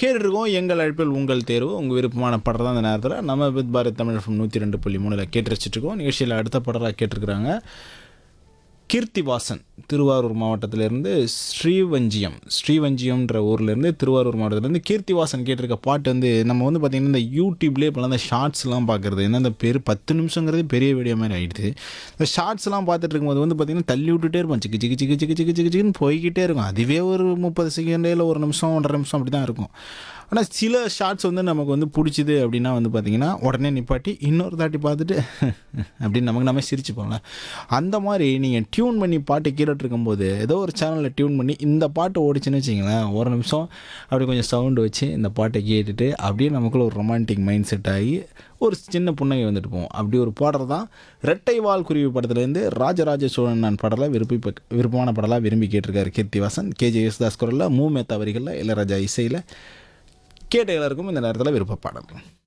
கேட்டுருக்கோம் எங்கள் அழைப்பில் உங்கள் தேர்வு உங்கள் விருப்பமான படம் தான் இந்த நேரத்தில் நம்ம வித் பாரத் தமிழ் FM நூற்றி ரெண்டு புள்ளி மூணில் கேட்டு ரசிச்சிட்ருக்கோம் நிகழ்ச்சியில் அடுத்த படராக கேட்டிருக்கிறாங்க கீர்த்திவாசன் திருவாரூர் மாவட்டத்திலேருந்து ஸ்ரீவஞ்சியம் ஸ்ரீவஞ்சியம்ன்ற ஊர்லேருந்து திருவாரூர் மாவட்டத்திலேருந்து கீர்த்திவாசன் கேட்டிருக்க பாட்டு வந்து நம்ம வந்து பார்த்திங்கன்னா இந்த யூடியூப்லேயே இப்போலாம் இந்த ஷார்ட்ஸ்லாம் பார்க்குறது என்ன இந்த பெரு பத்து நிமிஷங்கிறது பெரிய வீடியோ மாதிரி ஆகிடுது இந்த ஷார்ட்ஸ்லாம் பார்த்துட்டு இருக்கும்போது வந்து பார்த்திங்கன்னா தள்ளி விட்டுட்டே இருப்போம் சிக்கு சிக்கு சிக்கு சிக்கு சிக்கு சிக்கு சிக்குன்னு போய்கிட்டே இருக்கும் அதுவே ஒரு முப்பது செகண்ட் இல்லை ஒரு நிமிஷம் ஒன்றரை நிமிஷம் அப்படி தான் இருக்கும் ஆனால் சில ஷார்ட்ஸ் வந்து நமக்கு வந்து பிடிச்சிது அப்படின்னா வந்து பார்த்திங்கன்னா உடனே நிப்பாட்டி இன்னொரு தாட்டி பார்த்துட்டு அப்படின்னு நமக்கு நம்ம சிரிச்சுப்போம்ல அந்த மாதிரி நீங்கள் டியூன் பண்ணி பாட்டு கேட்டுட்டு இருக்கும்போது ஏதோ ஒரு சேனலில் டியூன் பண்ணி இந்த பாட்டு ஓடிச்சுன்னு வச்சிங்களேன் ஒரு நிமிஷம் அப்படி கொஞ்சம் சவுண்டு வச்சு இந்த பாட்டை கேட்டுட்டு அப்படியே நமக்குள்ள ஒரு ரொமான்டிக் மைண்ட் செட் ஆகி ஒரு சின்ன புன்னகை வந்துட்டு போவோம் அப்படி ஒரு பாடல் தான் ரெட்டை வால் குருவி படத்துலேருந்து ராஜராஜ சோழன் நான் பாடலை விருப்பி விருப்பமான பாடலாக விரும்பி கேட்டிருக்காரு கீர்த்திவாசன் கேஜே யேசுதாஸ் குரலில் மூ மேத்தா வரிகளில் இளையராஜா இசையில் கேட்ட எல்லாருக்கும் இந்த நேரத்தில் விருப்ப பாடல்